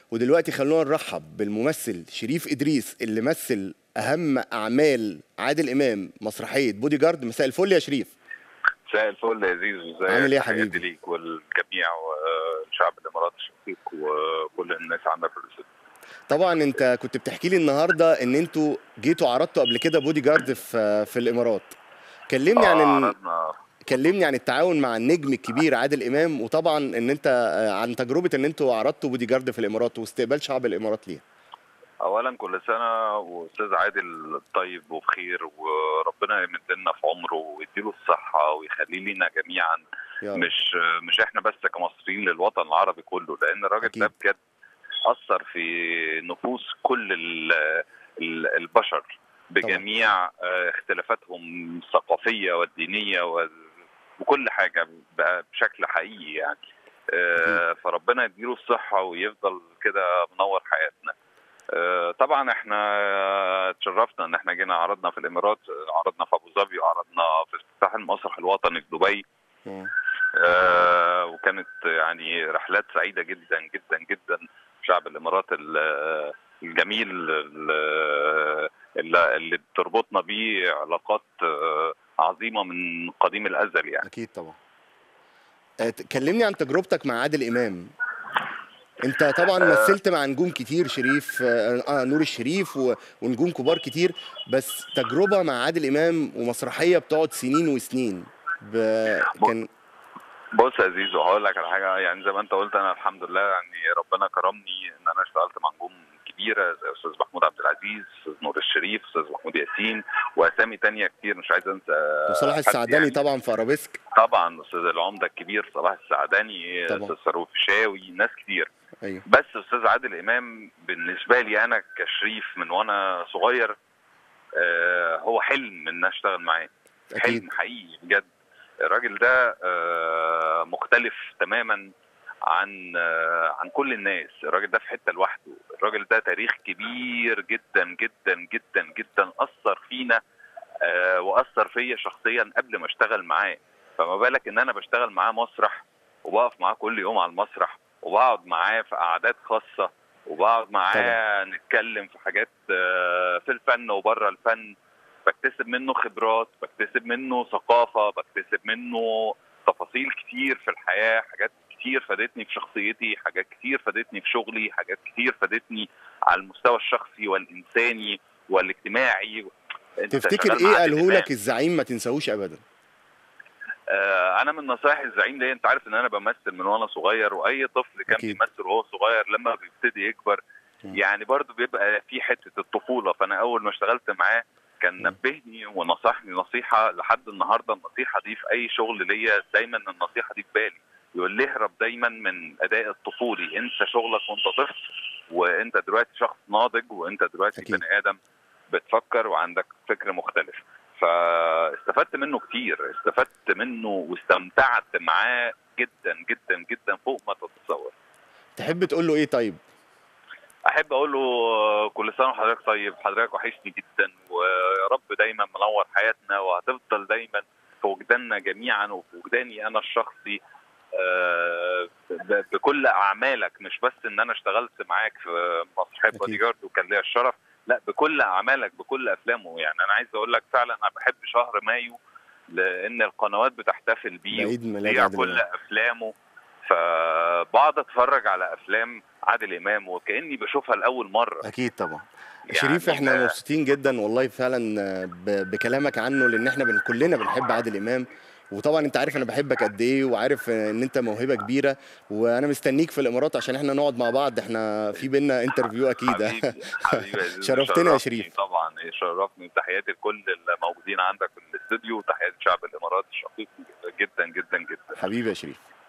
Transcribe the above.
ودلوقتي خلونا نرحب بالممثل شريف ادريس اللي مثل اهم اعمال عادل امام مسرحيه بودي جارد مساء الفل يا شريف مساء الفل يا زيزو ازيك عامل ايه يا تحياتي حبيبي؟ ليك والجميع وشعب الامارات الشقيق وكل الناس عندنا في الاستوديو طبعا انت كنت بتحكي لي النهارده ان انتوا جيتوا عرضتوا قبل كده بودي جارد في في الامارات كلمني عن آه، ال... عرضنا كلمني عن التعاون مع النجم الكبير عادل امام وطبعا ان انت آه، عن تجربه ان انتوا عرضتوا بودي جارد في الامارات واستقبال شعب الامارات ليها اولا كل سنه واستاذ عادل طيب وبخير وربنا يمد لنا في عمره ويديله الصحه ويخليه لنا جميعا يا رب. مش مش احنا بس كمصريين للوطن العربي كله لان الراجل أكيد. ده بجد اثر في نفوس كل ال- ال- البشر بجميع آه، اختلافاتهم الثقافيه والدينيه وال- وكل حاجه بقى بشكل حقيقي يعني آه، فربنا يديله الصحه ويفضل كده منور حياتنا آه، طبعا احنا آه، اتشرفنا ان احنا جينا عرضنا في الامارات آه، عرضنا في ابو ظبي وعرضنا في افتتاح المسرح الوطني في دبي مم. آه، وكانت يعني رحلات سعيده جدا جدا جدا شعب الامارات ال- الجميل ال- اللي اللي بتربطنا بيه علاقات آه، عظيمه من قديم الازل يعني اكيد طبعا آه، ت- كلمني عن تجربتك مع عادل امام انت طبعا مثلت مع نجوم كتير شريف آه آه، نور الشريف و- ونجوم كبار كتير بس تجربه مع عادل امام ومسرحيه بتقعد سنين وسنين ب... كان بص يا زيزو هقول لك على حاجه يعني زي ما انت قلت انا الحمد لله يعني ربنا كرمني ان انا اشتغلت مع نجوم كبيره زي استاذ محمود عبد العزيز استاذ نور الشريف استاذ محمود ياسين واسامي تانية كتير مش عايز انسى وصلاح حد السعداني يعني. طبعا في ارابيسك طبعا استاذ العمده الكبير صلاح السعداني طبعا. استاذ فاروق فيشاوي ناس كتير ايوه بس استاذ عادل امام بالنسبه لي انا كشريف من وانا صغير آه هو حلم ان اشتغل معاه اكيد حلم حقيقي بجد الراجل ده آه، مختلف تماما عن آه، عن كل الناس الراجل ده في حته لوحده الراجل ده تاريخ كبير جدا جدا جدا جدا اثر فينا آه، واثر فيا شخصيا قبل ما اشتغل معاه فما بالك ان انا بشتغل معاه مسرح وبقف معاه كل يوم على المسرح وبقعد معاه في قعدات خاصه وبقعد معاه نتكلم في حاجات آه، في الفن وبره الفن بكتسب منه خبرات بكتسب منه ثقافة بكتسب منه تفاصيل كتير في الحياة حاجات كتير فادتني في شخصيتي حاجات كتير فادتني في شغلي حاجات كتير فادتني على المستوى الشخصي والإنساني والاجتماعي أنت تفتكر شغال ايه مع عادل قاله إمام. لك الزعيم ما تنساهوش ابدا آه، انا من نصائح الزعيم ليا انت عارف ان انا بمثل من وانا صغير واي طفل كان أكيد. بيمثل وهو صغير لما بيبتدي يكبر مم. يعني برضه بيبقى في حته الطفوله فانا اول ما اشتغلت معاه كان مم. نبهني ونصحني نصيحه لحد النهارده النصيحه دي في اي شغل ليا دايما النصيحه دي في بالي يقول لي اهرب دايما من اداء الطفولي انسى شغلك وانت طفل وانت دلوقتي شخص ناضج وانت دلوقتي أكيد. بني ادم بتفكر وعندك فكر مختلف فاستفدت منه كتير استفدت منه واستمتعت معاه جدا جدا جدا فوق ما تتصور تحب تقول له ايه طيب احب اقول له كل سنه وحضرتك طيب حضرتك وحشني جدا ويا رب دايما منور حياتنا وهتفضل دايما في وجداننا جميعا وفي وجداني انا الشخصي آه، ب- بكل اعمالك مش بس ان انا اشتغلت معاك في مسرحيه أكيد. بودي جارد وكان ليا الشرف لا بكل اعمالك بكل افلامه يعني انا عايز اقول لك فعلا انا بحب شهر مايو لان القنوات بتحتفل بيه بعيد ميلاد وبتذيع عادل كل إمام. افلامه فبقعد اتفرج على افلام عادل امام وكاني بشوفها لاول مره اكيد طبعا يعني شريف احنا ده- مبسوطين جدا والله فعلا آه، ب- بكلامك عنه لان احنا بن كلنا بنحب عادل امام وطبعا انت عارف انا بحبك قد ايه وعارف آه، ان انت موهبه كبيره وانا مستنيك في الامارات عشان احنا نقعد مع بعض احنا في بينا انترفيو اكيد حبيبي حبيبي يا زيزو، شرفتنا يا شرفتني شريف. طبعا شرفني تحياتي لكل الموجودين عندك في الاستوديو وتحياتي شعب الامارات الشقيق جدا جدا جدا حبيبي يا شريف